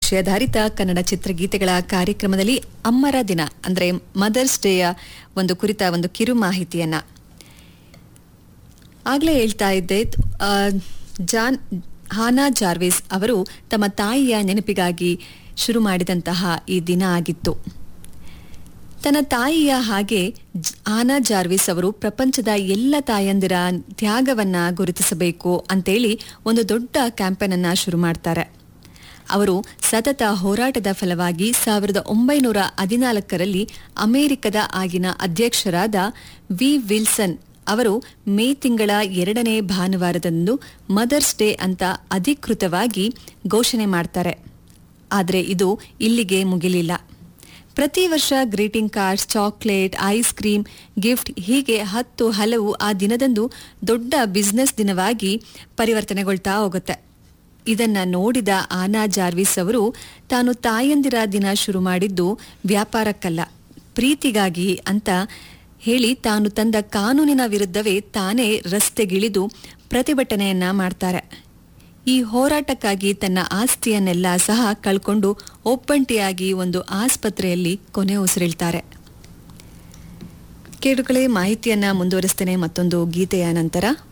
ವಿಷಯಾಧಾರಿತ ಕನ್ನಡ ಚಿತ್ರಗೀತೆಗಳ ಕಾರ್ಯಕ್ರಮದಲ್ಲಿ ಅಮ್ಮರ ದಿನ ಅಂದರೆ ಮದರ್ಸ್ ಡೇಯ ಒಂದು ಕುರಿತ ಒಂದು ಕಿರು ಮಾಹಿತಿಯನ್ನ ಆಗ್ಲೇ ಹೇಳ್ತಾ ಇದ್ದೆ ಆ, ಜಾನ್ ಹಾನಾ ಜಾರ್ವಿಸ್ ಅವರು ತಮ್ಮ ತಾಯಿಯ ನೆನಪಿಗಾಗಿ ಶುರು ಮಾಡಿದಂತಹ ಈ ದಿನ ಆಗಿತ್ತು ತನ್ನ ತಾಯಿಯ ಹಾಗೆ ಜ್- ಆನಾ ಜಾರ್ವಿಸ್ ಅವರು ಪ್ರಪಂಚದ ಎಲ್ಲ ತಾಯಂದಿರ ತ್ಯಾಗವನ್ನ ಗುರುತಿಸಬೇಕು ಅಂತೇಳಿ ಒಂದು ದೊಡ್ಡ ಕ್ಯಾಂಪೇನ್ ಅನ್ನ ಶುರು ಮಾಡ್ತಾರೆ ಅವರು ಸತತ ಹೋರಾಟದ ಫಲವಾಗಿ ಸಾವಿರದ ಒಂಬೈನೂರ ಹದಿನಾಲ್ಕರಲ್ಲಿ ಅಮೆರಿಕದ ಆಗಿನ ಅಧ್ಯಕ್ಷರಾದ ವಿ ವಿಲ್ಸನ್ ಅವರು ಮೇ ತಿಂಗಳ ಎರಡನೇ ಭಾನುವಾರದಂದು ಮದರ್ಸ್ ಡೇ ಅಂತ ಅಧಿಕೃತವಾಗಿ ಘೋಷಣೆ ಮಾಡ್ತಾರೆ ಆದರೆ ಇದು ಇಲ್ಲಿಗೆ ಮುಗಿಲಿಲ್ಲ ಪ್ರತಿ ವರ್ಷ greeting cards chocolate ice cream gift ಹೀಗೆ ಹತ್ತು ಹಲವು ಆ ದಿನದಂದು ದೊಡ್ಡ ಬಿಸ್ನೆಸ್ ದಿನವಾಗಿ ಪರಿವರ್ತನೆಗೊಳ್ತಾ ಹೋಗುತ್ತೆ ಇದನ್ನ ನೋಡಿದ ಆನಾ ಜಾರ್ವಿಸ್ ಅವರು ತಾನು ತಾಯಂದಿರ ದಿನ ಶುರು ಮಾಡಿದ್ದು ವ್ಯಾಪಾರಕ್ಕಲ್ಲ ಪ್ರೀತಿಗಾಗಿ ಅಂತ ಹೇಳಿ ತಾನು ತಂದ ಕಾನೂನಿನ ವಿರುದ್ಧವೇ ತಾನೇ ರಸ್ತೆಗಿಳಿದು ಪ್ರತಿಭಟನೆಯನ್ನ ಮಾಡ್ತಾರೆ ಈ ಹೋರಾಟಕ್ಕಾಗಿ ತನ್ನ ಆಸ್ತಿಯನ್ನೆಲ್ಲ ಸಹ ಕಳ್ಕೊಂಡು ಒಬ್ಬಂಟಿಯಾಗಿ ಒಂದು ಆಸ್ಪತ್ರೆಯಲ್ಲಿ ಕೊನೆ ಉಸಿರಿಳ್ತಾರೆ ಕೇಳುಗಳೇ ಮಾಹಿತಿಯನ್ನ ಮುಂದುವರಿಸ್ತೇನೆ ಮತ್ತೊಂದು ಗೀತೆಯ ನಂತರ